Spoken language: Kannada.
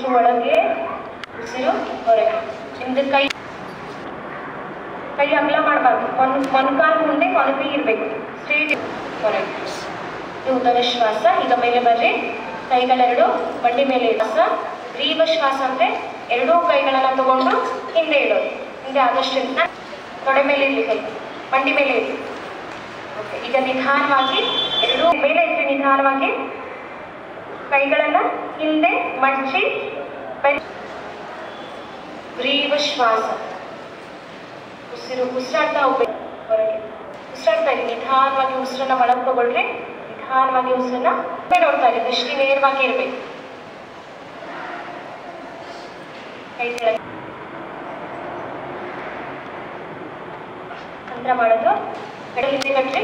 ಉಸಿರು ಒಳಗೆ ಉಸಿರು ಹೊರಗೆ ನಿಮ್ದು ಕೈ ಕೈ ಅಗಲ ಮಾಡಬಾರ್ದು ಒಂದು ಮೊಣಕಾಲು ಮುಂದೆ ಕೊನಪಿ ಇರಬೇಕು ಸ್ಟ್ರೇಟ್ ಹೊರಗೆ ಇದು ಉದರ ಶ್ವಾಸ ಈಗ ಮೇಲೆ ಬರ್ರಿ ಕೈಗಳೆರಡು ಬಂಡಿ ಮೇಲೆ ಶ್ವಾಸ ಗ್ರೀವ ಶ್ವಾಸ ಅಂದ್ರೆ ಎರಡೂ ಕೈಗಳನ್ನ ತಗೊಂಡು ಹಿಂದೆ ಇಡೋದು ಹಿಂದೆ ಆದಷ್ಟು ಹಿಂದೆ ತೊಡೆ ಮೇಲೆ ಇರಲಿ ಕೈ ಬಂಡಿ ಮೇಲೆ ಇರಲಿ ಓಕೆ ಈಗ ನಿಧಾನವಾಗಿ ಎರಡೂ ಮೇಲೆ ಇದ್ರೆ ನಿಧಾನವಾಗಿ ಕೈಗಳನ್ನ ಹಿಂದೆ ಮಡಚಿ ಬರಿ ಗ್ರೀವ ಶ್ವಾಸ ಉಸಿರು ಉಸಿರಾಡ್ತಾ ಹೋಗ್ಬೇಕು ಹೊರಗೆ ಉಸಿರಾಡ್ತಾ ಇರಿ ನಿಧಾನವಾಗಿ ಉಸಿರನ್ನ ಒಳಗೆ ತಗೊಳ್ರಿ ನಿಧಾನವಾಗಿ ಉಸಿರನ್ನ ಮೇಲೆ ನೋಡ್ತಾ ಇರಿ ದೃಷ್ಟಿ ನೇರವಾಗಿ ಇರಬೇಕು ಕೈ ಕೆಳಗೆ ತಂತ್ರ ಮಾಡೋದು ಕಡೆ ಹಿಂದೆ ಕಟ್ರಿ